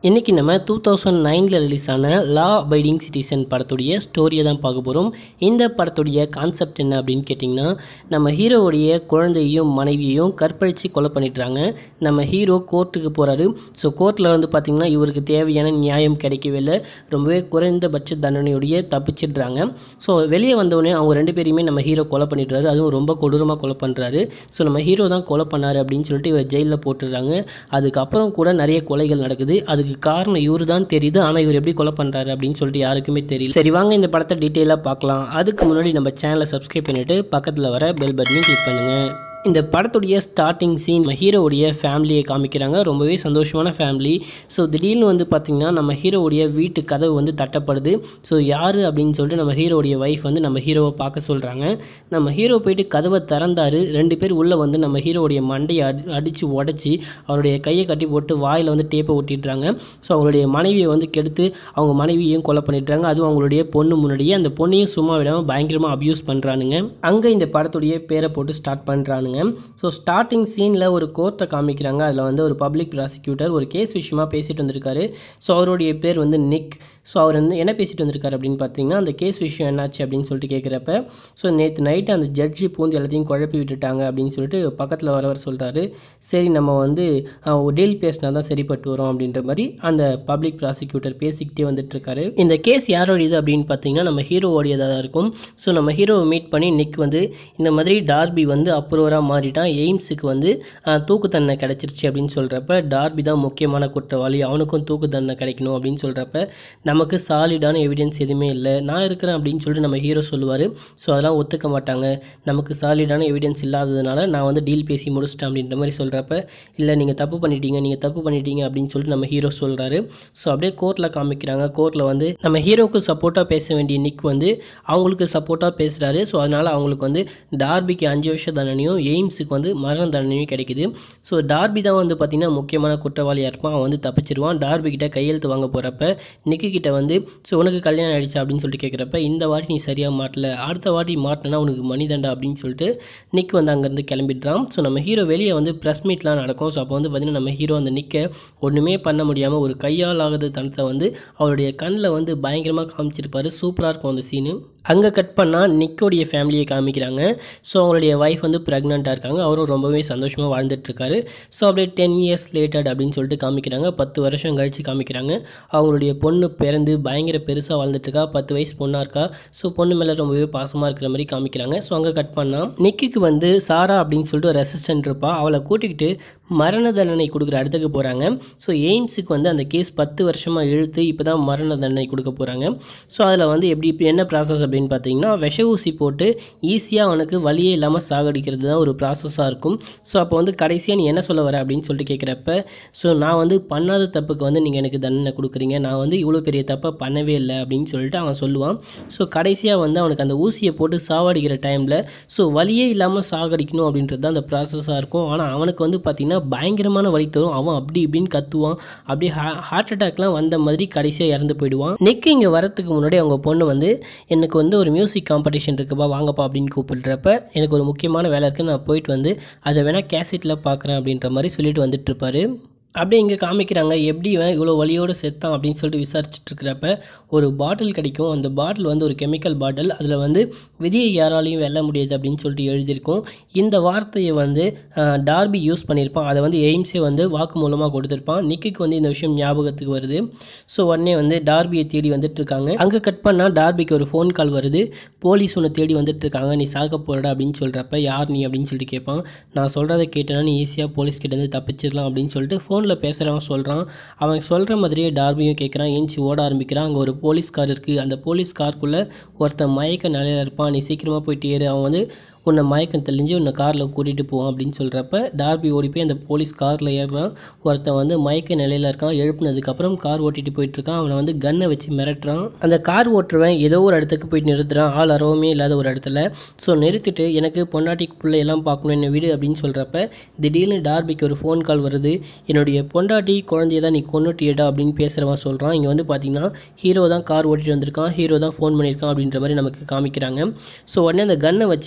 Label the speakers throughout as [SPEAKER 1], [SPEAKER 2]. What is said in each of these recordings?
[SPEAKER 1] இன்றைக்கி நம்ம two thousand நைனில் ரிலீஸ் ஆன லா அபைடிங் சிட்டிசன் படத்துடைய ஸ்டோரியை தான் பார்க்க போகிறோம் இந்த படத்துடைய கான்செப்ட் என்ன அப்படின்னு கேட்டிங்கன்னா நம்ம ஹீரோவுடைய குழந்தையும் மனைவியையும் கற்பழித்து கொலை பண்ணிடுறாங்க நம்ம ஹீரோ கோர்ட்டுக்கு போகிறாரு ஸோ கோர்ட்டில் வந்து பார்த்திங்கன்னா இவருக்கு தேவையான நியாயம் கிடைக்கவே இல்லை ரொம்பவே குறைந்தபட்ச தண்டனையுடைய தப்பிச்சிடுறாங்க ஸோ வெளியே வந்தோடனே அவங்க ரெண்டு பேரையுமே நம்ம ஹீரோ கொலை பண்ணிடுறாரு அதுவும் ரொம்ப கொடூரமாக கொலை பண்ணுறாரு ஸோ நம்ம ஹீரோ தான் கொலை பண்ணாரு அப்படின்னு சொல்லிட்டு இவர் ஜெயிலில் போட்டுடுறாங்க அதுக்கப்புறம் கூட நிறைய கொலைகள் நடக்குது அதுக்கு காரணம் இவரு தான் தெரியுது ஆனால் இவர் எப்படி கொலை பண்ணுறாரு அப்படின்னு சொல்லிட்டு யாருக்குமே தெரியல சரி வாங்க இந்த படத்தை டீட்டெயிலாக பார்க்கலாம் அதுக்கு முன்னாடி நம்ம சேனலை சப்ஸ்கிரைப் பண்ணிவிட்டு பக்கத்தில் வர பெல் பட்டனையும் கிளிக் பண்ணுங்கள் இந்த படத்துடைய ஸ்டார்டிங் சீன் நம்ம ஹீரோவுடைய ஃபேமிலியை காமிக்கிறாங்க ரொம்பவே சந்தோஷமான ஃபேமிலி ஸோ திடீர்னு வந்து பார்த்திங்கன்னா நம்ம ஹீரோவுடைய வீட்டு கதவு வந்து தட்டப்படுது ஸோ யார் அப்படின்னு சொல்லிட்டு நம்ம ஹீரோவுடைய ஒய்ஃப் வந்து நம்ம ஹீரோவை பார்க்க சொல்கிறாங்க நம்ம ஹீரோ போயிட்டு கதவை திறந்தாரு ரெண்டு பேர் உள்ளே வந்து நம்ம ஹீரோவுடைய மண்டையை அடி அடித்து உடச்சி அவருடைய கையை கட்டி போட்டு வாயில் வந்து டேப்பை ஒட்டிடுறாங்க ஸோ அவங்களுடைய மனைவியை வந்து கெடுத்து அவங்க மனைவியையும் கொலை பண்ணிடுறாங்க அதுவும் அவங்களுடைய பொண்ணு முன்னாடியே அந்த பொண்ணையும் சும்மா விடாமல் பயங்கரமாக அப்யூஸ் பண்ணுறானுங்க அங்கே இந்த படத்துடைய பேரை போட்டு ஸ்டார்ட் பண்ணுறானுங்க ஸோ ஸ்டார்டிங் சீனில் ஒரு கோர்ட்டை காமிக்கிறாங்க அதில் வந்து ஒரு பப்ளிக் ப்ராசிக்யூட்டர் ஒரு கேஸ் விஷயமா பேசிட்டு வந்திருக்காரு ஸோ அவருடைய பேர் வந்து நிக் ஸோ அவர் வந்து என்ன பேசிட்டு வந்திருக்காரு அப்படின்னு பார்த்தீங்கன்னா அந்த கேஸ் விஷயம் என்னாச்சு அப்படின்னு சொல்லிட்டு கேட்குறப்ப ஸோ நேற்று நைட்டு அந்த ஜட்ஜி பூந்து எல்லாத்தையும் குழப்பி விட்டுட்டாங்க அப்படின்னு சொல்லிட்டு பக்கத்தில் வரவர் சொல்கிறாரு சரி நம்ம வந்து டீல் பேசினா தான் சரிப்பட்டு வரும் அப்படின்ற மாதிரி அந்த பப்ளிக் ப்ராசிக்யூட்டர் பேசிக்கிட்டே வந்துட்டு இருக்காரு இந்த கேஸ் யாரோடையது அப்படின்னு பார்த்தீங்கன்னா நம்ம ஹீரோவோடையதாக தான் இருக்கும் ஸோ நம்ம ஹீரோவை மீட் பண்ணி நிக் வந்து இந்த மாதிரி டார்பி வந்து அப்ரூவராக மாறிட்டான் எய்ம்ஸுக்கு வந்து ஆஹ், தூக்கு தண்டனை கிடச்சிருச்சு அப்படின்னு சொல்கிறப்ப டார்பி தான் முக்கியமான குற்றவாளி அவனுக்கும் தூக்கு தண்டனை கிடைக்கணும் அப்படின்னு சொல்கிறப்ப நமக்கு சாலிடான எவிடன்ஸ் எதுவுமே இல்லை நான் இருக்கிறேன் அப்படின்னு சொல்லிட்டு நம்ம ஹீரோ சொல்லுவார் ஸோ அதெல்லாம் ஒத்துக்க மாட்டாங்க நமக்கு சாலிடான எவிடன்ஸ் இல்லாததுனால நான் வந்து டீல் பேசி முடிச்சிட்டேன் அப்படின்ற மாதிரி சொல்கிறப்ப இல்லை நீங்கள் தப்பு பண்ணிட்டீங்க நீங்கள் தப்பு பண்ணிட்டீங்க அப்படின்னு சொல்லிட்டு நம்ம ஹீரோ சொல்கிறாரு ஸோ அப்படியே கோர்ட்டில் காமிக்கிறாங்க கோர்ட்டில் வந்து நம்ம ஹீரோவுக்கு சப்போர்ட்டாக பேச வேண்டிய நிக் வந்து அவங்களுக்கு சப்போர்ட்டாக பேசுகிறாரு ஸோ அதனால் அவங்களுக்கு வந்து டார்பிக்கு அஞ்சு வருஷ தண்டனையும் எய்ம்ஸுக்கு வந்து மரண தண்டனையும் கிடைக்குது ஸோ டார்பி தான் வந்து பார்த்திங்கன்னா முக்கியமான குற்றவாளியாக இருப்பான் அவன் வந்து தப்பிச்சிருவான் டார்பி கிட்ட கையெழுத்து வாங்க போகிறப்ப நிக்கு கிட்ட வந்து ஸோ உனக்கு கல்யாணம் ஆயிடுச்சா அப்படின்னு சொல்லிட்டு கேட்குறப்ப இந்த வாட்டி நீ சரியாக மாட்டல அடுத்த வாட்டி மாட்டினா உனக்கு மணி தண்டா அப்படின்னு சொல்லிட்டு நிக் வந்து அங்கேருந்து கிளம்பிடுறான் ஸோ நம்ம ஹீரோ வெளியே வந்து ப்ரெஸ் மீட்லாம் நடக்கும் ஸோ அப்போ வந்து பார்த்திங்கன்னா நம்ம ஹீரோ அந்த நிற்க ஒன்றுமே பண்ண முடியாமல் ஒரு கையால் ஆகாத தனத்தை வந்து அவருடைய கண்ணில் வந்து பயங்கரமாக காமிச்சிருப்பாரு சூப்பராக இருக்கும் அந்த சீனு அங்கே கட் பண்ணால் நிக்கோடைய ஃபேமிலியை காமிக்கிறாங்க ஸோ அவங்களுடைய ஒய்ஃப் வந்து ப்ரெக்னெண்ட்டாக இருக்காங்க அவரும் ரொம்பவே சந்தோஷமாக வாழ்ந்துட்டுருக்காரு ஸோ அப்படியே டென் இயர்ஸ் லேட்டட் அப்படின்னு சொல்லிட்டு காமிக்கிறாங்க பத்து வருஷம் கழித்து காமிக்கிறாங்க அவங்களுடைய பொண்ணு பிறந்து பயங்கர பெருசாக வாழ்ந்துட்டுருக்கா பத்து வயசு பொண்ணாக இருக்கா ஸோ பொண்ணு மேலே ரொம்பவே பாசமாக இருக்கிற மாதிரி காமிக்கிறாங்க ஸோ அங்கே கட் பண்ணால் நிக்கிக்கு வந்து சாரா அப்படின்னு சொல்லிட்டு ஒரு அசிஸ்டன்ட் இருப்பா அவளை கூட்டிக்கிட்டு மரண தண்டனை கொடுக்குற இடத்துக்கு போகிறாங்க ஸோ எய்ம்ஸுக்கு வந்து அந்த கேஸ் பத்து வருஷமாக இழுத்து இப்போ தான் மரண தண்டனை கொடுக்க போகிறாங்க ஸோ அதில் வந்து எப்படி இப்போ என்ன ப்ராசஸ் அப்படின்னு பார்த்தீங்கன்னா விஷ ஊசி போட்டு ஈஸியாக அவனுக்கு வழியே இல்லாமல் சாகடிக்கிறது தான் ஒரு ப்ராசஸாக இருக்கும் ஸோ அப்போ வந்து கடைசியாக நீ என்ன சொல்ல வர அப்படின்னு சொல்லிட்டு கேட்குறப்ப ஸோ நான் வந்து பண்ணாத தப்புக்கு வந்து நீங்கள் எனக்கு தண்டனை கொடுக்குறீங்க நான் வந்து இவ்வளோ பெரிய தப்பை பண்ணவே இல்லை அப்படின்னு சொல்லிட்டு அவன் சொல்லுவான் ஸோ கடைசியாக வந்து அவனுக்கு அந்த ஊசியை போட்டு சாவடிக்கிற டைமில் ஸோ வழியே இல்லாமல் சாகடிக்கணும் அப்படின்றது தான் அந்த ப்ராசஸாக இருக்கும் ஆனால் அவனுக்கு வந்து பார்த்திங்கன்னா பயங்கரமான வலி தரும் அவன் அப்படி இப்படின்னு கத்துவான் அப்படியே ஹார்ட் அட்டாக்லாம் வந்த மாதிரி கடைசியாக இறந்து போயிடுவான் நெக் இங்கே வரத்துக்கு முன்னாடி அவங்க பொண்ணு வந்து எனக்கு வந்து ஒரு மியூசிக் காம்படிஷன் இருக்குப்பா வாங்கப்பா அப்படின்னு கூப்பிடுறப்ப எனக்கு ஒரு முக்கியமான வேலை இருக்குது நான் போயிட்டு வந்து அதை வேணால் கேசட்டில் பார்க்குறேன் அப்படின்ற மாதிரி சொல்லிட்டு வந்துட்டு இருப்பாரு அப்படியே இங்கே காமிக்கிறாங்க எப்படி இவன் இவ்வளோ வலியோடு செத்தான் அப்படின்னு சொல்லிட்டு விசாரிச்சுட்டு இருக்கிறப்ப ஒரு பாட்டில் கிடைக்கும் அந்த பாட்டில் வந்து ஒரு கெமிக்கல் பாட்டில் அதில் வந்து விதியை யாராலையும் வெல்ல முடியாது அப்படின்னு சொல்லிட்டு எழுதியிருக்கும் இந்த வார்த்தையை வந்து ஆஹ், டார்பி யூஸ் பண்ணியிருப்பான் அதை வந்து எய்ம்ஸே வந்து வாக்கு மூலமாக கொடுத்துருப்பான் நிக்குக்கு வந்து இந்த விஷயம் ஞாபகத்துக்கு வருது ஸோ உடனே வந்து டார்பியை தேடி வந்துட்டு இருக்காங்க அங்கே கட் பண்ணால் டார்பிக்கு ஒரு ஃபோன் கால் வருது போலீஸ் உன்னை தேடி வந்துட்டு இருக்காங்க நீ சாக போறடா அப்படின்னு சொல்கிறப்ப யார் நீ அப்படின்னு சொல்லிட்டு கேட்பான் நான் சொல்கிறத கேட்டேன்னா நீ ஈஸியாக போலீஸ் கிட்ட இருந்து தப்பிச்சிடலாம் அப்படின்னு சொல்லிட்டு ஃபோனில் பேசுகிறவன் சொல்கிறான் அவன் சொல்கிற மாதிரியே டார்பியும் கேட்குறான் ஏஞ்சி ஓட ஆரம்பிக்கிறான் அங்கே ஒரு போலீஸ் கார் இருக்குது அந்த போலீஸ் காருக்குள்ளே ஒருத்தன் மயக்க நிலையில் இருப்பான் நீ சீக்கிரமாக போயிட்டு ஏறு அவன் வந்து உன்னை மயக்கம் தெளிஞ்சு உன்னை காரில் கூட்டிகிட்டு போவான் அப்படின்னு சொல்கிறப்ப டார்பி ஓடி போய் அந்த போலீஸ் காரில் ஏறுறான் ஒருத்தன் வந்து மயக்க நிலையில் இருக்கான் எழுப்புனதுக்கப்புறம் கார் ஓட்டிட்டு போயிட்டு இருக்கான் அவனை வந்து கன்னை வச்சு மிரட்டுறான் அந்த கார் ஓட்டுறவன் ஏதோ ஒரு இடத்துக்கு போயிட்டு நிறுத்துறான் ஆள் அறவுமே இல்லாத ஒரு இடத்துல ஸோ நிறுத்திட்டு எனக்கு பொண்டாட்டி பிள்ளையெல்லாம் பார்க்கணும் என்ன வீடு அப்படின்னு சொல்கிறப்ப திடீர்னு டார்பிக்கு ஒரு ஃபோன் கால் வருது என்னுடைய பொண்டாட்டி குழந்தைய தான் நீ கொண்டுட்டியடா அப்படின்னு பேசுகிறவன் சொல்கிறான் இங்கே வந்து பார்த்தீங்கன்னா ஹீரோ தான் கார் ஓட்டிட்டு வந்திருக்கான் ஹீரோ தான் ஃபோன் பண்ணியிருக்கான் அப்படின்ற மாதிரி நமக்கு காமிக்கிறாங்க ஸோ உடனே அந்த கன்னை வச்சு நம்ம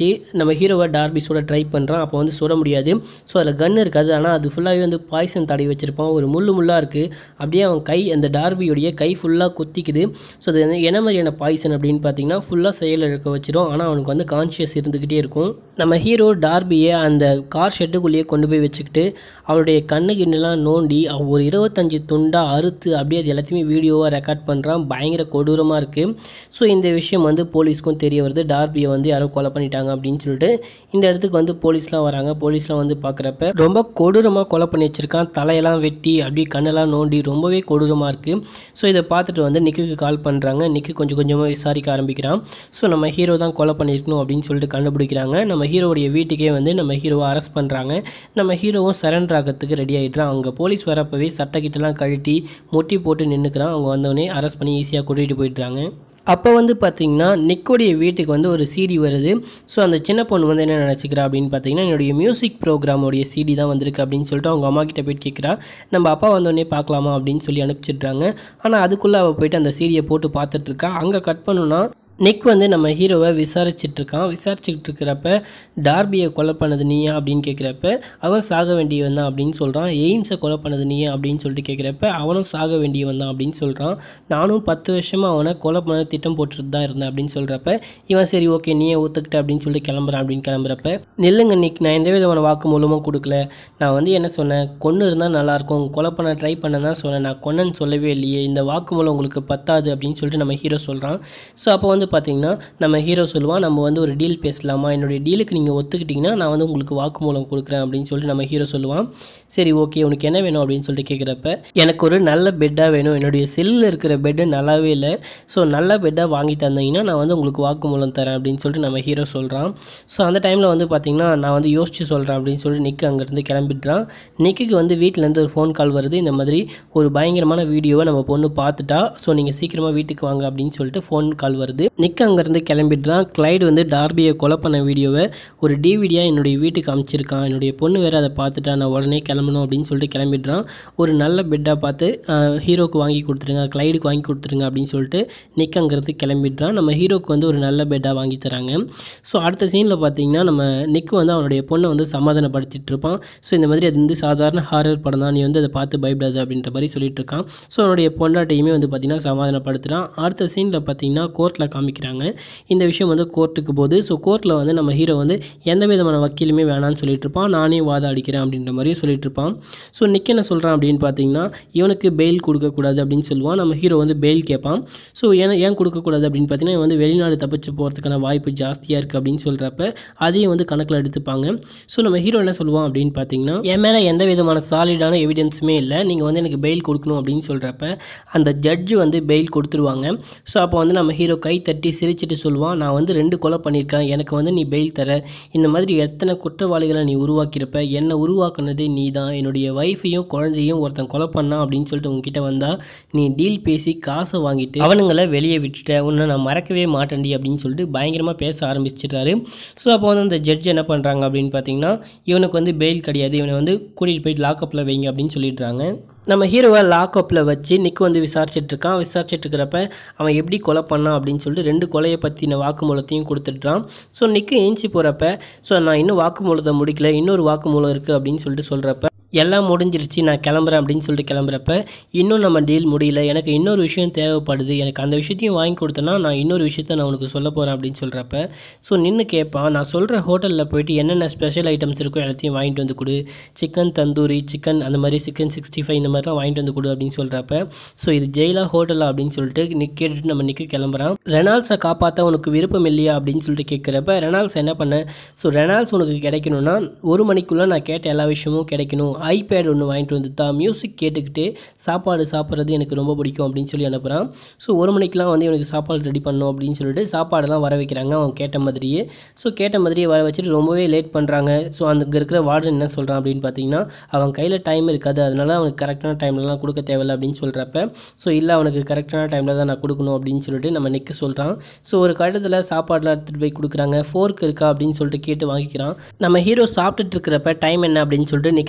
[SPEAKER 1] நம்ம ஹீரோவை டார்பி சுட ட்ரை பண்ணுறான் அப்போ வந்து சுட முடியாது ஸோ அதில் கன் இருக்காது ஆனால் அது ஃபுல்லாகவே வந்து பாய்சன் தடவி வச்சிருப்பான் ஒரு முள்ளு முள்ளாக இருக்குது அப்படியே அவன் கை அந்த டார்பியோடைய கை ஃபுல்லாக குத்திக்குது ஸோ அது வந்து என்ன மாதிரியான பாய்சன் அப்படின்னு பார்த்தீங்கன்னா ஃபுல்லாக செயல் இழக்க வச்சிரும் ஆனால் அவனுக்கு வந்து கான்ஷியஸ் இருந்துக்கிட்டே இருக்கும் நம்ம ஹீரோ டார்பியை அந்த கார் ஷெட்டுக்குள்ளேயே கொண்டு போய் வச்சுக்கிட்டு அவனுடைய கண்ணு கிண்ணெல்லாம் நோண்டி அவன் ஒரு இருபத்தஞ்சி துண்டாக அறுத்து அப்படியே அது எல்லாத்தையுமே வீடியோவாக ரெக்கார்ட் பண்ணுறான் பயங்கர கொடூரமாக இருக்குது ஸோ இந்த விஷயம் வந்து போலீஸ்க்கும் தெரிய வருது டார்பியை வந்து யாரோ கொலை பண்ணிட்டாங்க அப்படின்னு சொல்லிட்டு இந்த இடத்துக்கு வந்து போலீஸ்லாம் வராங்க போலீஸ்லாம் வந்து பார்க்குறப்ப ரொம்ப கொடூரமாக கொலை பண்ணி வச்சிருக்கான் தலையெல்லாம் வெட்டி அப்படியே கண்ணெல்லாம் நோண்டி ரொம்பவே கொடூரமாக இருக்குது ஸோ இதை பார்த்துட்டு வந்து நிக்குக்கு கால் பண்ணுறாங்க நிக்கு கொஞ்சம் கொஞ்சமாக விசாரிக்க ஆரம்பிக்கிறான் ஸோ நம்ம ஹீரோ தான் கொலை பண்ணியிருக்கணும் அப்படின்னு சொல்லிட்டு கண்டுபிடிக்கிறாங்க நம்ம ஹீரோவுடைய வீட்டுக்கே வந்து நம்ம ஹீரோவை அரெஸ்ட் பண்ணுறாங்க நம்ம ஹீரோவும் சரண்டர் ஆகிறதுக்கு ரெடி ஆகிடுறான் அங்கே போலீஸ் வரப்பவே சட்டக்கிட்டலாம் கழட்டி முட்டி போட்டு நின்றுக்கிறான் அவங்க வந்தவொடனே அரெஸ்ட் பண்ணி ஈஸியாக கூட்டிகிட்டு போயிடுறாங்க அப்போ வந்து பார்த்திங்கன்னா நிக்கோடைய வீட்டுக்கு வந்து ஒரு சிடி வருது ஸோ அந்த சின்ன பொண்ணு வந்து என்ன நினச்சிக்கிறா அப்படின்னு பார்த்தீங்கன்னா என்னுடைய மியூசிக் ப்ரோக்ராமோடைய சிடி தான் வந்திருக்கு அப்படின்னு சொல்லிட்டு அவங்க அம்மா கிட்ட போயிட்டு கேட்குறா நம்ம அப்பா வந்தோடனே பார்க்கலாமா அப்படின்னு சொல்லி அனுப்பிச்சிடுறாங்க ஆனால் அதுக்குள்ளே அவள் போயிட்டு அந்த சீடியை போட்டு பார்த்துட்டு இருக்கா அங்கே கட் பண்ணுனா நிக் வந்து நம்ம ஹீரோவை விசாரிச்சுட்டு இருக்கான் விசாரிச்சுக்கிட்டு இருக்கிறப்ப டார்பியை கொலை பண்ணது நீயா அப்படின்னு கேட்குறப்ப அவன் சாக வேண்டியவன் தான் அப்படின்னு சொல்கிறான் எய்ம்ஸை கொலை பண்ணது நீயா அப்படின்னு சொல்லிட்டு கேட்குறப்ப அவனும் சாக வேண்டியவன் தான் அப்படின்னு சொல்கிறான் நானும் பத்து வருஷமாக அவனை கொலை பண்ண திட்டம் போட்டுட்டு தான் இருந்தேன் அப்படின்னு சொல்கிறப்ப இவன் சரி ஓகே நீயே ஒத்துக்கிட்ட அப்படின்னு சொல்லிட்டு கிளம்புறான் அப்படின்னு கிளம்புறப்ப நில்லுங்க நிக் நான் எந்த விதமான வாக்கு மூலமும் கொடுக்கல நான் வந்து என்ன சொன்னேன் கொன்று இருந்தால் நல்லாயிருக்கும் கொலை பண்ண ட்ரை பண்ண தான் சொன்னேன் நான் கொன்னன்னு சொல்லவே இல்லையே இந்த வாக்கு மூலம் உங்களுக்கு பத்தாது அப்படின்னு சொல்லிட்டு நம்ம ஹீரோ சொல்கிறான் ஸோ அப்போ வந்து பார்த்தீங்கன்னா நம்ம ஹீரோ சொல்லுவான் நம்ம வந்து ஒரு டீல் பேசலாமா என்னுடைய டீலுக்கு நீங்கள் ஒத்துக்கிட்டிங்கன்னா நான் வந்து உங்களுக்கு வாக்குமூலம் கொடுக்குறேன் அப்படின்னு சொல்லிட்டு நம்ம ஹீரோ சொல்லுவான் சரி ஓகே உனக்கு என்ன வேணும் அப்படின்னு சொல்லிட்டு கேட்குறப்ப எனக்கு ஒரு நல்ல பெட்டாக வேணும் என்னுடைய செல்லில் இருக்கிற பெட்டு நல்லாவே இல்லை ஸோ நல்ல பெட்டாக வாங்கி தந்தீங்கன்னா நான் வந்து உங்களுக்கு வாக்குமூலம் தரேன் அப்படின்னு சொல்லிட்டு நம்ம ஹீரோ சொல்கிறான் ஸோ அந்த டைமில் வந்து பார்த்தீங்கன்னா நான் வந்து யோசிச்சு சொல்கிறேன் அப்படின்னு சொல்லிட்டு நிக்கு அங்கேருந்து கிளம்பிடுறான் நிக்குக்கு வந்து வீட்டிலேருந்து ஒரு ஃபோன் கால் வருது இந்த மாதிரி ஒரு பயங்கரமான வீடியோவை நம்ம பொண்ணு பார்த்துட்டா ஸோ நீங்கள் சீக்கிரமாக வீட்டுக்கு வாங்க அப்படின்னு சொல்லிட்டு ஃபோன் கால் வருது நிக் அங்கேருந்து கிளம்பிடுறான் கிளைடு வந்து டார்பியை கொலை பண்ண வீடியோவை ஒரு டிவிடியாக என்னுடைய வீட்டுக்கு அனுப்பிச்சிருக்கான் என்னுடைய பொண்ணு வேறு அதை பார்த்துட்டா நான் உடனே கிளம்பணும் அப்படின்னு சொல்லிட்டு கிளம்பிடுறான் ஒரு நல்ல பெட்டாக பார்த்து ஆஹ், ஹீரோக்கு வாங்கி கொடுத்துருங்க கிளைடுக்கு வாங்கி கொடுத்துருங்க அப்படின்னு சொல்லிட்டு நிக் அங்கேருந்து கிளம்பிடுறான் நம்ம ஹீரோக்கு வந்து ஒரு நல்ல பெட்டாக வாங்கி தராங்க ஸோ அடுத்த சீனில் பார்த்தீங்கன்னா நம்ம நிக் வந்து அவனுடைய பொண்ணை வந்து சமாதானப்படுத்திட்டு இருப்பான் ஸோ இந்த மாதிரி அது வந்து சாதாரண ஹாரர் படம் தான் நீ வந்து அதை பார்த்து பயப்படாது அப்படின்ற மாதிரி சொல்லிட்டு இருக்கான் ஸோ அவனுடைய பொண்டாட்டையுமே வந்து பார்த்திங்கன்னா சமாதானப்படுத்துகிறான் அடுத்த சீனில் பார்த்தீங்கன்னா கோர்ட்டில் காமிக்கிறாங்க இந்த விஷயம் வந்து கோர்ட்டுக்கு போகுது ஸோ கோர்ட்டில் வந்து நம்ம ஹீரோ வந்து எந்த விதமான வக்கீலுமே வேணான்னு சொல்லிட்டு இருப்பான் நானே வாதாடிக்கிறேன் அப்படின்ற மாதிரியும் சொல்லிட்டு இருப்பான் ஸோ நிக் என்ன சொல்கிறான் அப்படின்னு பார்த்தீங்கன்னா இவனுக்கு பெயில் கொடுக்கக்கூடாது அப்படின்னு சொல்லுவான் நம்ம ஹீரோ வந்து பெயில் கேட்பான் ஸோ ஏன் ஏன் கொடுக்கக்கூடாது அப்படின்னு பார்த்தீங்கன்னா இவன் வந்து வெளிநாடு தப்பிச்சு போகிறதுக்கான வாய்ப்பு ஜாஸ்தியாக இருக்குது அப்படின்னு சொல்கிறப்ப அதையும் வந்து கணக்கில் எடுத்துப்பாங்க ஸோ நம்ம ஹீரோ என்ன சொல்லுவான் அப்படின்னு பார்த்தீங்கன்னா என் மேலே எந்த விதமான சாலிடான எவிடன்ஸுமே இல்லை நீங்கள் வந்து எனக்கு பெயில் கொடுக்கணும் அப்படின்னு சொல்கிறப்ப அந்த ஜட்ஜு வந்து பெயில் கொடுத்துருவாங்க ஸோ அப்போ வந்து நம்ம ஹீரோ கை தட்டி சிரிச்சிட்டு சொல்லுவான் நான் வந்து ரெண்டு கொலை பண்ணியிருக்கேன் எனக்கு வந்து நீ பெயில் தர இந்த மாதிரி எத்தனை குற்றவாளிகளை நீ உருவாக்கியிருப்ப என்னை உருவாக்குனதே நீ தான் என்னுடைய ஒய்ஃபையும் குழந்தையும் ஒருத்தன் கொலை பண்ணான் அப்படின்னு சொல்லிட்டு உங்ககிட்ட வந்தா நீ டீல் பேசி காசை வாங்கிட்டு அவனுங்களை வெளியே விட்டுட்ட உன்னை நான் மறக்கவே மாட்டேன்டி அப்படின்னு சொல்லிட்டு பயங்கரமாக பேச ஆரம்பிச்சிட்டாரு ஸோ அப்போ வந்து அந்த ஜட்ஜ் என்ன பண்ணுறாங்க அப்படின்னு பார்த்தீங்கன்னா இவனுக்கு வந்து பெயில் கிடையாது இவனை வந்து கூட்டிகிட்டு போயிட்டு லாக்கப்பில் வைங்க அப்படின்னு சொல்லிடுறாங்க நம்ம ஹீரோவை லாக்அப்பில் வச்சு நிக்கு வந்து விசாரிச்சுட்டு இருக்கான் விசாரிச்சுட்டு இருக்கிறப்ப அவன் எப்படி கொலை பண்ணான் அப்படின்னு சொல்லிட்டு ரெண்டு கொலையை பற்றின வாக்குமூலத்தையும் கொடுத்துட்றான் ஸோ நிக்கு ஏஞ்சி போகிறப்ப ஸோ நான் இன்னும் வாக்குமூலத்தை முடிக்கல இன்னொரு வாக்குமூலம் இருக்குது அப்படின்னு சொல்லிட்டு சொல்கிறப்ப எல்லாம் முடிஞ்சிருச்சு நான் கிளம்புறேன் அப்படின்னு சொல்லிட்டு கிளம்புறப்ப இன்னும் நம்ம டீல் முடியல எனக்கு இன்னொரு விஷயம் தேவைப்படுது எனக்கு அந்த விஷயத்தையும் வாங்கி கொடுத்தனா நான் இன்னொரு விஷயத்த நான் உனக்கு சொல்ல போகிறேன் அப்படின்னு சொல்கிறப்ப ஸோ நின்று கேட்பான் நான் சொல்கிற ஹோட்டலில் போயிட்டு என்னென்ன ஸ்பெஷல் ஐட்டம்ஸ் இருக்கோ எல்லாத்தையும் வாங்கிட்டு வந்து கொடு சிக்கன் தந்தூரி சிக்கன் அந்த மாதிரி சிக்கன் சிக்ஸ்டி ஃபைவ் இந்த மாதிரிலாம் வாங்கிட்டு வந்து கொடு அப்படின்னு சொல்கிறப்ப ஸோ இது ஜெயிலா ஹோட்டலா அப்படின்னு சொல்லிட்டு நிக் கேட்டுட்டு நம்ம நிக்க கிளம்புறான் ரெனால்ஸை காப்பாற்ற உனக்கு விருப்பம் இல்லையா அப்படின்னு சொல்லிட்டு கேட்குறப்ப ரெனால்ஸ் என்ன பண்ண ஸோ ரெனால்ஸ் உனக்கு கிடைக்கணும்னா ஒரு மணிக்குள்ளே நான் கேட்ட எல்லா விஷயமும் கிடைக்கணும் ஐபேட் ஒன்று வாங்கிட்டு வந்து தான் மியூசிக் கேட்டுக்கிட்டு சாப்பாடு சாப்பிட்றது எனக்கு ரொம்ப பிடிக்கும் அப்படின்னு சொல்லி அனுப்புகிறான் ஸோ ஒரு மணிக்கெலாம் வந்து இவனுக்கு சாப்பாடு ரெடி பண்ணணும் அப்படின்னு சொல்லிட்டு சாப்பாடெல்லாம் வர வைக்கிறாங்க அவன் கேட்ட மாதிரியே ஸோ கேட்ட மாதிரியே வர வச்சுட்டு ரொம்பவே லேட் பண்ணுறாங்க ஸோ அங்கே இருக்கிற வார்டன் என்ன சொல்கிறான் அப்படின்னு பார்த்தீங்கன்னா அவன் கையில் டைம் இருக்காது அதனால அவனுக்கு கரெக்டான டைம்லலாம் கொடுக்க தேவையில்ல அப்படின்னு சொல்கிறப்ப ஸோ இல்லை அவனுக்கு கரெக்டான டைமில் தான் நான் கொடுக்கணும் அப்படின்னு சொல்லிட்டு நம்ம நிற்க சொல்கிறான் ஸோ ஒரு கட்டத்தில் சாப்பாடுலாம் எடுத்துகிட்டு போய் கொடுக்குறாங்க ஃபோர்க் இருக்கா அப்படின்னு சொல்லிட்டு கேட்டு வாங்கிக்கிறான் நம்ம ஹீரோ சாப்பிட்டுட்டு இருக்கிறப்ப டைம் என்ன அப்படின்னு சொல்லிட்டு நிக்கி கிட்ட கேட்குறான்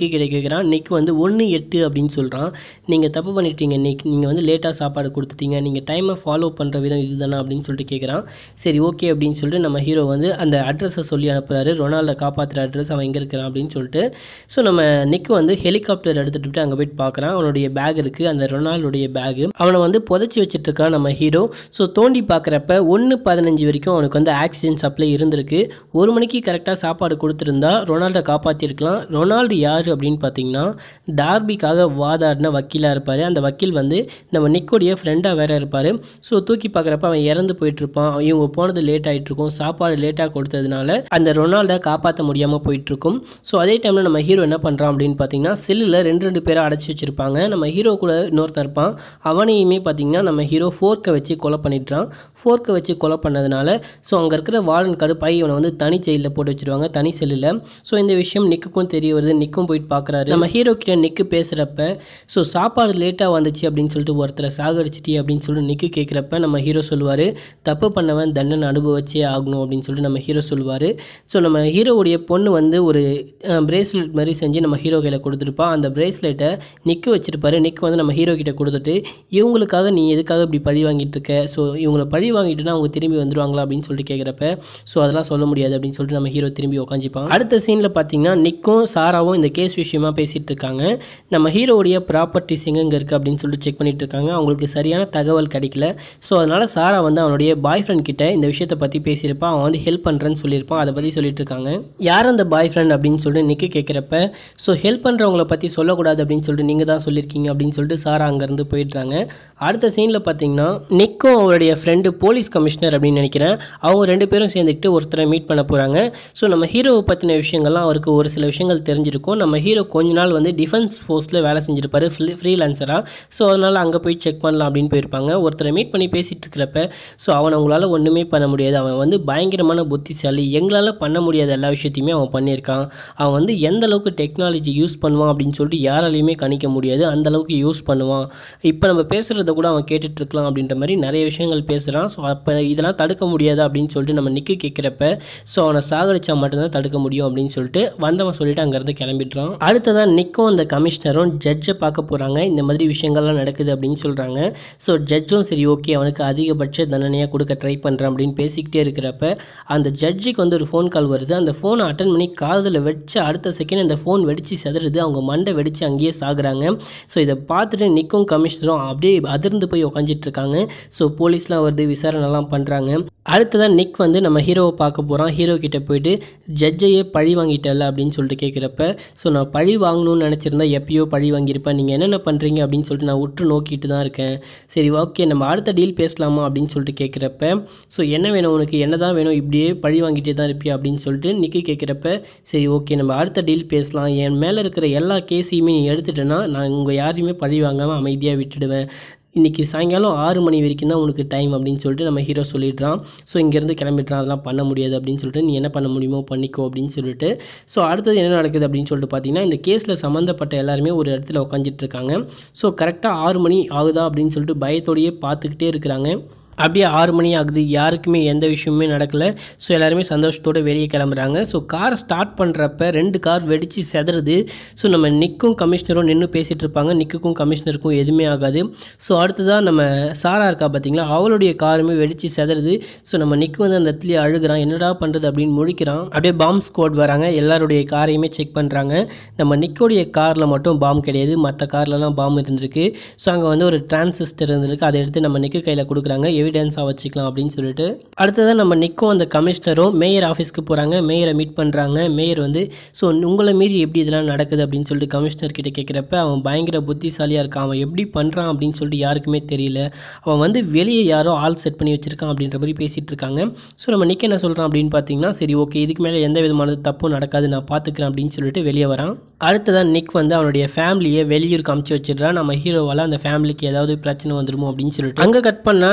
[SPEAKER 1] கேட்குறான் நிக் வந்து ஒன்று எட்டு அப்படின்னு சொல்கிறான் நீங்கள் தப்பு பண்ணிட்டீங்க நிக் நீங்கள் வந்து லேட்டாக சாப்பாடு கொடுத்துட்டீங்க நீங்கள் டைமை ஃபாலோ பண்ணுற விதம் இதுதானா அப்படின்னு சொல்லிட்டு கேட்குறான் சரி ஓகே அப்படின்னு சொல்லிட்டு நம்ம ஹீரோ வந்து அந்த அட்ரஸை சொல்லி அனுப்புகிறாரு ரொனால்டை காப்பாற்றுற அட்ரஸ் அவன் எங்கே இருக்கிறான் அப்படின்னு சொல்லிட்டு ஸோ நம்ம நிக் வந்து ஹெலிகாப்டர் எடுத்துகிட்டு போய் அங்கே போயிட்டு பார்க்குறான் அவனுடைய பேக் இருக்குது அந்த ரொனால்டுடைய பேகு அவனை வந்து புதைச்சி வச்சுட்டு இருக்கான் நம்ம ஹீரோ ஸோ தோண்டி பார்க்குறப்ப ஒன்று பதினஞ்சு வரைக்கும் அவனுக்கு வந்து ஆக்சிஜன் சப்ளை இருந்திருக்கு ஒரு மணிக்கு கரெக்டாக சாப்பாடு கொடுத்துருந்தா ரொனால்டை காப்பாற்றிருக்கலாம் ரொனால்டு யார் அப்படின்னு பார்த்தீங்கன்னா டார்பிக்காக வாதாடின வக்கீலாக இருப்பார் அந்த வக்கீல் வந்து நம்ம நிக்கோடைய ஃப்ரெண்டாக வேற இருப்பார் ஸோ தூக்கி பார்க்குறப்ப அவன் இறந்து போயிட்டுருப்பான் இவங்க போனது லேட் ஆகிட்டு இருக்கும் சாப்பாடு லேட்டாக கொடுத்ததுனால அந்த ரொனால்டை காப்பாற்ற முடியாமல் போயிட்டுருக்கும் ஸோ அதே டைமில் நம்ம ஹீரோ என்ன பண்ணுறான் அப்படின்னு பார்த்தீங்கன்னா செல்லில் ரெண்டு ரெண்டு பேரை அடைச்சி வச்சுருப்பாங்க நம்ம ஹீரோ கூட இன்னொருத்தன் இருப்பான் அவனையுமே பார்த்தீங்கன்னா நம்ம ஹீரோ ஃபோர்க்கை வச்சு கொலை பண்ணிடுறான் ஃபோர்க்கை வச்சு கொலை பண்ணதுனால ஸோ அங்கே இருக்கிற வார்டன் கருப்பாய் இவனை வந்து தனி ஜெயிலில் போட்டு வச்சிருவாங்க தனி செல்லில் ஸோ இந்த விஷயம் நிக்குக்கும் தெரிய வருது நிக்கும் போயிட்டு பார்க்குறாரு நம்ம ஹீரோ கிட்ட நிக்கு பேசுகிறப்ப ஸோ சாப்பாடு லேட்டாக வந்துச்சு அப்படின்னு சொல்லிட்டு ஒருத்தரை சாகடிச்சிட்டி அப்படின்னு சொல்லிட்டு நிக்கு கேட்குறப்ப நம்ம ஹீரோ சொல்லுவார் தப்பு பண்ணவன் தண்டனை அனுபவிச்சே ஆகணும் அப்படின்னு சொல்லிட்டு நம்ம ஹீரோ சொல்லுவார் ஸோ நம்ம ஹீரோவுடைய பொண்ணு வந்து ஒரு பிரேஸ்லெட் மாதிரி செஞ்சு நம்ம ஹீரோ கையில் கொடுத்துருப்பா அந்த பிரேஸ்லெட்டை நிக்கு வச்சிருப்பாரு நிக்கு வந்து நம்ம ஹீரோ கிட்ட கொடுத்துட்டு இவங்களுக்காக நீ எதுக்காக இப்படி பழி வாங்கிட்டு இருக்க ஸோ இவங்களை பழி வாங்கிட்டுனா அவங்க திரும்பி வந்துருவாங்களா அப்படின்னு சொல்லிட்டு கேட்குறப்ப ஸோ அதெல்லாம் சொல்ல முடியாது அப்படின்னு சொல்லிட்டு நம்ம ஹீரோ திரும்பி உட்காந்துப்பான் அடுத்த சீனில் பார்த்தீங்கன்னா நிக்கும் சாராவும் இந்த கேஸ் விஷயமா பேசிகிட்டு இருக்காங்க நம்ம ஹீரோவுடைய ப்ராப்பர்ட்டிஸ் எங்கெங்கே இருக்குது அப்படின்னு சொல்லிட்டு செக் பண்ணிட்டு இருக்காங்க அவங்களுக்கு சரியான தகவல் கிடைக்கல ஸோ அதனால் சாரா வந்து அவனுடைய பாய் ஃப்ரெண்ட் கிட்ட இந்த விஷயத்தை பற்றி பேசியிருப்பான் அவன் வந்து ஹெல்ப் பண்ணுறேன்னு சொல்லியிருப்பான் அதை பற்றி சொல்லிட்டு இருக்காங்க யார் அந்த பாய் ஃப்ரெண்ட் அப்படின்னு சொல்லிட்டு நிக்கு கேட்குறப்ப ஸோ ஹெல்ப் பண்ணுறவங்கள பற்றி சொல்லக்கூடாது அப்படின்னு சொல்லிட்டு நீங்கள் தான் சொல்லியிருக்கீங்க அப்படின்னு சொல்லிட்டு சாரா அங்கேருந்து போயிடுறாங்க அடுத்த சீனில் பார்த்தீங்கன்னா நிக்கும் அவருடைய ஃப்ரெண்டு போலீஸ் கமிஷனர் அப்படின்னு நினைக்கிறேன் அவங்க ரெண்டு பேரும் சேர்ந்துக்கிட்டு ஒருத்தரை மீட் பண்ண போகிறாங்க ஸோ நம்ம ஹீரோவை பற்றின விஷயங்கள்லாம் அவருக்கு ஒரு சில விஷயங்கள் தெரிஞ்சிருக்கும் நம்ம ஹீரோ கொஞ்ச நாள் வந்து டிஃபென்ஸ் ஃபோர்ஸில் வேலை செஞ்சிருப்பாரு ஃப்ரீலான்சராக ஸோ அதனால் அங்கே போய் செக் பண்ணலாம் அப்படின்னு போயிருப்பாங்க ஒருத்தரை மீட் பண்ணி பேசிகிட்டு இருக்கிறப்ப ஸோ அவனை உங்களால் ஒன்றுமே பண்ண முடியாது அவன் வந்து பயங்கரமான புத்திசாலி எங்களால் பண்ண முடியாத எல்லா விஷயத்தையுமே அவன் பண்ணியிருக்கான் அவன் வந்து எந்த அளவுக்கு டெக்னாலஜி யூஸ் பண்ணுவான் அப்படின்னு சொல்லிட்டு யாராலையுமே கணிக்க முடியாது அந்த அளவுக்கு யூஸ் பண்ணுவான் இப்போ நம்ம பேசுகிறத கூட அவன் கேட்டுட்டு இருக்கலாம் அப்படின்ற மாதிரி நிறைய விஷயங்கள் பேசுகிறான் ஸோ அப்போ இதெல்லாம் தடுக்க முடியாது அப்படின்னு சொல்லிட்டு நம்ம நிற்க கேட்குறப்ப ஸோ அவனை சாகடிச்சா மட்டும்தான் தடுக்க முடியும் அப்படின்னு சொல்லிட்டு வந்தவன் சொல்லிட்டு அங்கேருந்து கிளம்பிடுறான் அடுத்ததான் நிக்கும் அந்த கமிஷனரும் ஜட்ஜை பார்க்க போகிறாங்க இந்த மாதிரி விஷயங்கள்லாம் நடக்குது அப்படின்னு சொல்கிறாங்க ஸோ ஜட்ஜும் சரி ஓகே அவனுக்கு அதிகபட்ச தண்டனையாக கொடுக்க ட்ரை பண்ணுறேன் அப்படின்னு பேசிக்கிட்டே இருக்கிறப்ப அந்த ஜட்ஜுக்கு வந்து ஒரு ஃபோன் கால் வருது அந்த ஃபோனை அட்டன் பண்ணி காதில் வச்ச அடுத்த செகண்ட் அந்த ஃபோன் வெடிச்சு செதறுது அவங்க மண்டை வெடிச்சு அங்கேயே சாகுறாங்க ஸோ இதை பார்த்துட்டு நிக்கும் கமிஷனரும் அப்படியே அதிர்ந்து போய் உக்காந்துட்டு இருக்காங்க ஸோ போலீஸ்லாம் வருது விசாரணைலாம் பண்ணுறாங்க அடுத்ததான் நிக் வந்து நம்ம ஹீரோவை பார்க்க போகிறான் ஹீரோ கிட்ட போயிட்டு ஜட்ஜையே பழி வாங்கிட்டல அப்படின்னு சொல்லிட்டு கேட்குறப்ப ஸோ நான் பழி வாங்கணும்னு நினச்சிருந்தா எப்பயோ பழி வாங்கியிருப்பேன் நீங்கள் என்னென்ன பண்ணுறீங்க அப்படின்னு சொல்லிட்டு நான் உற்று நோக்கிட்டு தான் இருக்கேன் சரி ஓகே நம்ம அடுத்த டீல் பேசலாமா அப்படின்னு சொல்லிட்டு கேட்குறப்ப ஸோ என்ன வேணும் உனக்கு என்ன தான் வேணும் இப்படியே பழி வாங்கிட்டே தான் இருப்பியா அப்படின்னு சொல்லிட்டு நிக்கி கேட்குறப்ப சரி ஓகே நம்ம அடுத்த டீல் பேசலாம் என் மேலே இருக்கிற எல்லா கேஸையுமே நீ எடுத்துட்டேன்னா நான் உங்கள் யாரையுமே பழி வாங்காமல் அமைதியாக விட்டுடுவேன் இன்றைக்கி சாயங்காலம் ஆறு மணி வரைக்கும் தான் உனக்கு டைம் அப்படின்னு சொல்லிட்டு நம்ம ஹீரோ சொல்லிடுறான் ஸோ இங்கேருந்து கிளம்பிடுறான் அதெல்லாம் பண்ண முடியாது அப்படின்னு சொல்லிட்டு நீ என்ன பண்ண முடியுமோ பண்ணிக்கோ அப்படின்னு சொல்லிட்டு ஸோ அடுத்தது என்ன நடக்குது அப்படின்னு சொல்லிட்டு பார்த்தீங்கன்னா இந்த கேஸில் சம்மந்தப்பட்ட எல்லாருமே ஒரு இடத்துல உட்காந்துட்டு இருக்காங்க ஸோ கரெக்டாக ஆறு மணி ஆகுதா அப்படின்னு சொல்லிட்டு பயத்தோடையே பார்த்துக்கிட்டே இருக்கிறாங்க அப்படியே ஆறு மணி ஆகுது யாருக்குமே எந்த விஷயமுமே நடக்கலை ஸோ எல்லாருமே சந்தோஷத்தோடு வெளியே கிளம்புறாங்க ஸோ காரை ஸ்டார்ட் பண்ணுறப்ப ரெண்டு கார் வெடித்து செதறுது ஸோ நம்ம நிக்கும் கமிஷனரும் நின்று பேசிகிட்டு இருப்பாங்க நிக்குக்கும் கமிஷனருக்கும் எதுவுமே ஆகாது ஸோ அடுத்ததாக நம்ம சாரா இருக்கா பார்த்தீங்களா அவளுடைய காருமே வெடித்து செதறுது ஸோ நம்ம நிக்கு வந்து அந்த இடத்துலயே அழுகிறான் என்னடா பண்ணுறது அப்படின்னு முழிக்கிறான் அப்படியே பாம் ஸ்குவாட் வராங்க எல்லாருடைய காரையுமே செக் பண்ணுறாங்க நம்ம நிக்கோடைய காரில் மட்டும் பாம் கிடையாது மற்ற கார்லலாம் பாம் இருந்திருக்கு ஸோ அங்கே வந்து ஒரு டிரான்சிஸ்டர் இருந்திருக்கு அதை எடுத்து நம்ம நிக்கு கையில் கொடுக்குறாங்க எவிடன்ஸாக வச்சுக்கலாம் அப்படின்னு சொல்லிட்டு அடுத்ததாக நம்ம நிக்கும் அந்த கமிஷனரும் மேயர் ஆஃபீஸ்க்கு போகிறாங்க மேயரை மீட் பண்ணுறாங்க மேயர் வந்து ஸோ உங்களை மீறி எப்படி இதெல்லாம் நடக்குது அப்படின்னு சொல்லிட்டு கமிஷனர் கிட்ட கேட்குறப்ப அவன் பயங்கர புத்திசாலியாக இருக்கான் அவன் எப்படி பண்ணுறான் அப்படின்னு சொல்லிட்டு யாருக்குமே தெரியல அவன் வந்து வெளியே யாரோ ஆள் செட் பண்ணி வச்சிருக்கான் அப்படின்ற மாதிரி பேசிகிட்டு இருக்காங்க ஸோ நம்ம நிக்க என்ன சொல்கிறான் அப்படின்னு பார்த்தீங்கன்னா சரி ஓகே இதுக்கு மேலே எந்த விதமான தப்பும் நடக்காது நான் பார்த்துக்கிறேன் அப்படின்னு சொல்லிட்டு வெளியே வரான் அடுத்ததான் நிக் வந்து அவனுடைய ஃபேமிலியை வெளியூருக்கு அமுச்சு வச்சிடுறான் நம்ம ஹீரோவால் அந்த ஃபேமிலிக்கு ஏதாவது பிரச்சனை வந்துருமோ அப்படின்னு சொல்லிட்டு அங்கே கட் பண்ணால் நம்ம நிக்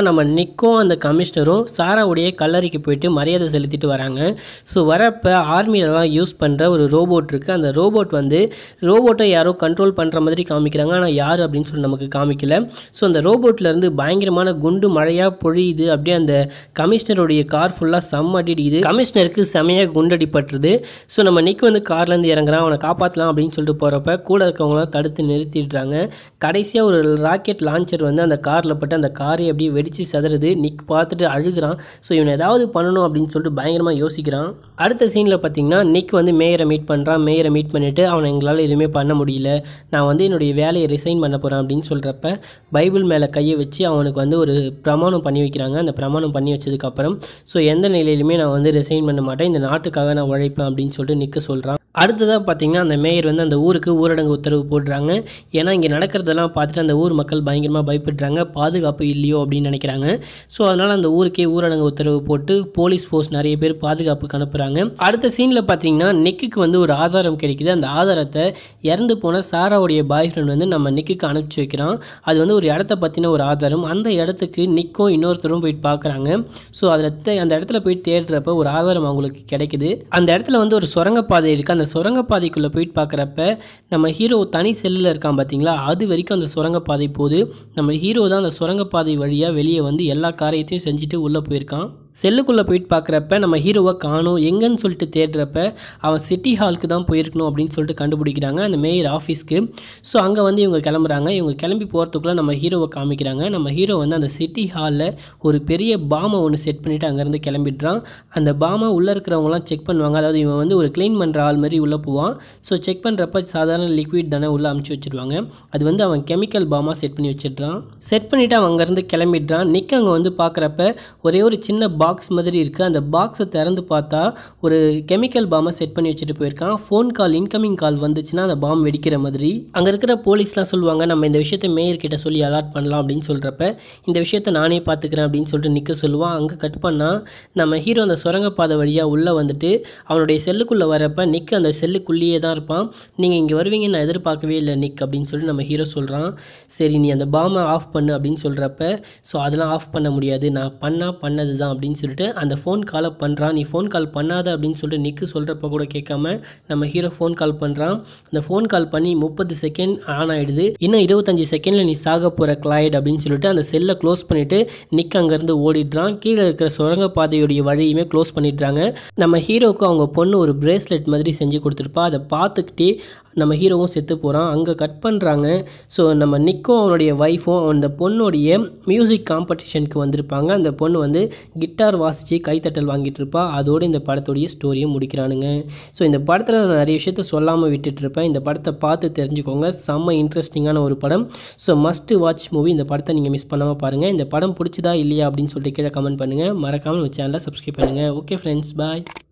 [SPEAKER 1] நிக்கும் அந்த கமிஷனரும் சாராவுடைய கல்லறைக்கு போயிட்டு மரியாதை செலுத்திட்டு வராங்க ஸோ வரப்போ ஆர்மியிலலாம் யூஸ் பண்ணுற ஒரு ரோபோட் இருக்குது அந்த ரோபோட் வந்து ரோபோட்டை யாரோ கண்ட்ரோல் பண்ணுற மாதிரி காமிக்கிறாங்க ஆனால் யார் அப்படின்னு சொல்லி நமக்கு காமிக்கல ஸோ அந்த ரோபோட்ல இருந்து பயங்கரமான குண்டு மழையாக பொழியுது அப்படியே அந்த கமிஷனருடைய கார் ஃபுல்லாக செம்ம அடிக்குது கமிஷனருக்கு செமையாக குண்டடிப்பட்டுருது ஸோ நம்ம நிக் வந்து கார்லேருந்து இறங்குறான் அவனை காப்பாற்றலாம் அப்படின்னு சொல்லிட்டு போகிறப்ப கூட இருக்கவங்களாம் தடுத்து நிறுத்திடுறாங்க கடைசியாக ஒரு ராக்கெட் லான்ச்சர் வந்து அந்த காரில் பட்டு அந்த காரை அப்படியே வெடிச்சு சதுருது நிக் பார்த்துட்டு அழுகிறான் ஸோ இவன் ஏதாவது பண்ணணும் அப்படின்னு சொல்லிட்டு பயங்கரமாக யோசிக்கிறான் அடுத்த சீனில் பார்த்தீங்கன்னா நிக் வந்து மேயரை மீட் பண்ணுறான் மேயரை மீட் பண்ணிவிட்டு அவனை எங்களால் எதுவுமே பண்ண முடியல நான் வந்து என்னுடைய வேலையை ரிசைன் பண்ண போகிறேன் அப்படின்னு சொல்கிறப்ப பைபிள் மேலே கையை வச்சு அவனுக்கு வந்து ஒரு பிரமாணம் பண்ணி வைக்கிறாங்க அந்த பிரமாணம் பண்ணி வச்சதுக்கப்புறம் ஸோ எந்த நிலையிலுமே நான் வந்து ரிசைன் பண்ண மாட்டேன் இந்த நாட்டுக்காக நான் உழைப்பேன் அப்படின்னு சொல்லிட்டு நிற்க சொல்கிறான் அடுத்ததாக பார்த்தீங்கன்னா அந்த மேயர் வந்து அந்த ஊருக்கு ஊரடங்கு உத்தரவு போடுறாங்க ஏன்னா இங்கே நடக்கிறதெல்லாம் பார்த்துட்டு அந்த ஊர் மக்கள் பயங்கரமாக பயப்படுறாங்க பாதுகாப்பு இல்லையோ அப்படின்னு நினைக்கிறாங்க ஸோ அதனால் அந்த ஊருக்கே ஊரடங்கு உத்தரவு போட்டு போலீஸ் ஃபோர்ஸ் நிறைய பேர் பாதுகாப்புக்கு அனுப்புகிறாங்க அடுத்த சீனில் பார்த்தீங்கன்னா நிக்குக்கு வந்து ஒரு ஆதாரம் கிடைக்குது அந்த ஆதாரத்தை இறந்து போன சாராவுடைய பாய் ஃப்ரெண்ட் வந்து நம்ம நிக்குக்கு அனுப்பிச்சி வைக்கிறான் அது வந்து ஒரு இடத்த பற்றின ஒரு ஆதாரம் அந்த இடத்துக்கு நிக்கும் இன்னொருத்தரும் போயிட்டு பார்க்குறாங்க ஸோ அதில் அந்த இடத்துல போய் தேடுறப்ப ஒரு ஆதாரம் அவங்களுக்கு கிடைக்குது அந்த இடத்துல வந்து ஒரு சுரங்கப்பாதை இருக்குது அந்த சுரங்கப்பாதைக்குள்ளே போயிட்டு பார்க்குறப்ப நம்ம ஹீரோ தனி செல்லில் இருக்கான் பார்த்தீங்களா அது வரைக்கும் அந்த சுரங்கப்பாதை போகுது நம்ம ஹீரோ தான் அந்த சுரங்கப்பாதை வழியாக வெளியே வந்து எல்லா காரியத்தையும் செஞ்சுட்டு உள்ளே போயிருக்கான் செல்லுக்குள்ளே போயிட்டு பார்க்குறப்ப நம்ம ஹீரோவை காணும் எங்கன்னு சொல்லிட்டு தேடுறப்ப அவன் சிட்டி ஹாலுக்கு தான் போயிருக்கணும் அப்படின்னு சொல்லிட்டு கண்டுபிடிக்கிறாங்க அந்த மேயர் ஆஃபீஸ்க்கு ஸோ அங்கே வந்து இவங்க கிளம்புறாங்க இவங்க கிளம்பி போகிறதுக்குள்ளே நம்ம ஹீரோவை காமிக்கிறாங்க நம்ம ஹீரோ வந்து அந்த சிட்டி ஹாலில் ஒரு பெரிய பாமை ஒன்று செட் பண்ணிவிட்டு அங்கேருந்து கிளம்பிடுறான் அந்த பாமை உள்ளே இருக்கிறவங்களாம் செக் பண்ணுவாங்க அதாவது இவன் வந்து ஒரு க்ளீன் பண்ணுற ஆள் மாதிரி உள்ளே போவான் ஸோ செக் பண்ணுறப்ப சாதாரண லிக்விட் தானே உள்ளே அமுச்சு வச்சுருவாங்க அது வந்து அவன் கெமிக்கல் பாமாக செட் பண்ணி வச்சிடுறான் செட் பண்ணிவிட்டு அவன் அங்கேருந்து கிளம்பிடுறான் நிக் அங்கே வந்து பார்க்குறப்ப ஒரே ஒரு சின்ன பாக்ஸ் மாதிரி இருக்குது அந்த பாக்ஸை திறந்து பார்த்தா ஒரு கெமிக்கல் பாமை செட் பண்ணி வச்சுட்டு போயிருக்கான் ஃபோன் கால் இன்கமிங் கால் வந்துச்சுன்னா அந்த பாம் வெடிக்கிற மாதிரி அங்கே இருக்கிற போலீஸ்லாம் சொல்லுவாங்க நம்ம இந்த விஷயத்தை மேயர் கிட்ட சொல்லி அலாட் பண்ணலாம் அப்படின்னு சொல்கிறப்ப இந்த விஷயத்தை நானே பார்த்துக்கிறேன் அப்படின்னு சொல்லிட்டு நிற்க சொல்லுவான் அங்கே கட் பண்ணால் நம்ம ஹீரோ அந்த சுரங்கப்பாதை வழியாக உள்ளே வந்துட்டு அவனுடைய செல்லுக்குள்ளே வரப்ப நிக் அந்த செல்லுக்குள்ளேயே தான் இருப்பான் நீங்கள் இங்கே வருவீங்கன்னு நான் எதிர்பார்க்கவே இல்லை நிக் அப்படின்னு சொல்லிட்டு நம்ம ஹீரோ சொல்கிறான் சரி நீ அந்த பாமை ஆஃப் பண்ணு அப்படின்னு சொல்கிறப்ப ஸோ அதெல்லாம் ஆஃப் பண்ண முடியாது நான் பண்ணால் பண்ணது தான் அப்படின்னு சொல்லிட்டு அந்த ஃபோன் காலை பண்ணுறான் நீ ஃபோன் கால் பண்ணாத அப்படின்னு சொல்லிட்டு நிக்கு சொல்கிறப்ப கூட கேட்காம நம்ம ஹீரோ ஃபோன் கால் பண்ணுறான் அந்த ஃபோன் கால் பண்ணி முப்பது செகண்ட் ஆன் ஆகிடுது இன்னும் இருபத்தஞ்சி செகண்டில் நீ சாக போகிற கிளைட் அப்படின்னு சொல்லிட்டு அந்த செல்லை க்ளோஸ் பண்ணிவிட்டு நிக் அங்கேருந்து ஓடிடுறான் கீழே இருக்கிற சுரங்கப்பாதையுடைய வழியுமே க்ளோஸ் பண்ணிடுறாங்க நம்ம ஹீரோவுக்கு அவங்க பொண்ணு ஒரு பிரேஸ்லெட் மாதிரி செஞ்சு கொடுத்துருப்பா அதை பார்த்துக்கிட்டே நம்ம ஹீரோவும் செத்து போகிறான் அங்கே கட் பண்ணுறாங்க ஸோ நம்ம நிக்கும் அவனுடைய ஒய்ஃபும் அந்த பொண்ணுடைய மியூசிக் காம்படிஷனுக்கு வந்திருப்பாங்க அந்த பொண்ணு வந்து கிட்டார் வாசித்து கைத்தட்டல் வாங்கிட்டு இருப்பா அதோடு இந்த படத்துடைய ஸ்டோரியை முடிக்கிறானுங்க ஸோ இந்த படத்தில் நான் நிறைய விஷயத்த சொல்லாமல் விட்டுட்டு இருப்பேன் இந்த படத்தை பார்த்து தெரிஞ்சுக்கோங்க செம்ம இன்ட்ரெஸ்டிங்கான ஒரு படம் ஸோ மஸ்ட் வாட்ச் மூவி இந்த படத்தை நீங்கள் மிஸ் பண்ணாமல் பாருங்கள் இந்த படம் பிடிச்சதா இல்லையா அப்படின்னு சொல்லிட்டு கீழே கமெண்ட் பண்ணுங்கள் மறக்காமல் சேனலை சப்ஸ்கிரைப் பண்ணுங்கள் ஓகே ஃப்ரெண்ட்ஸ் பாய்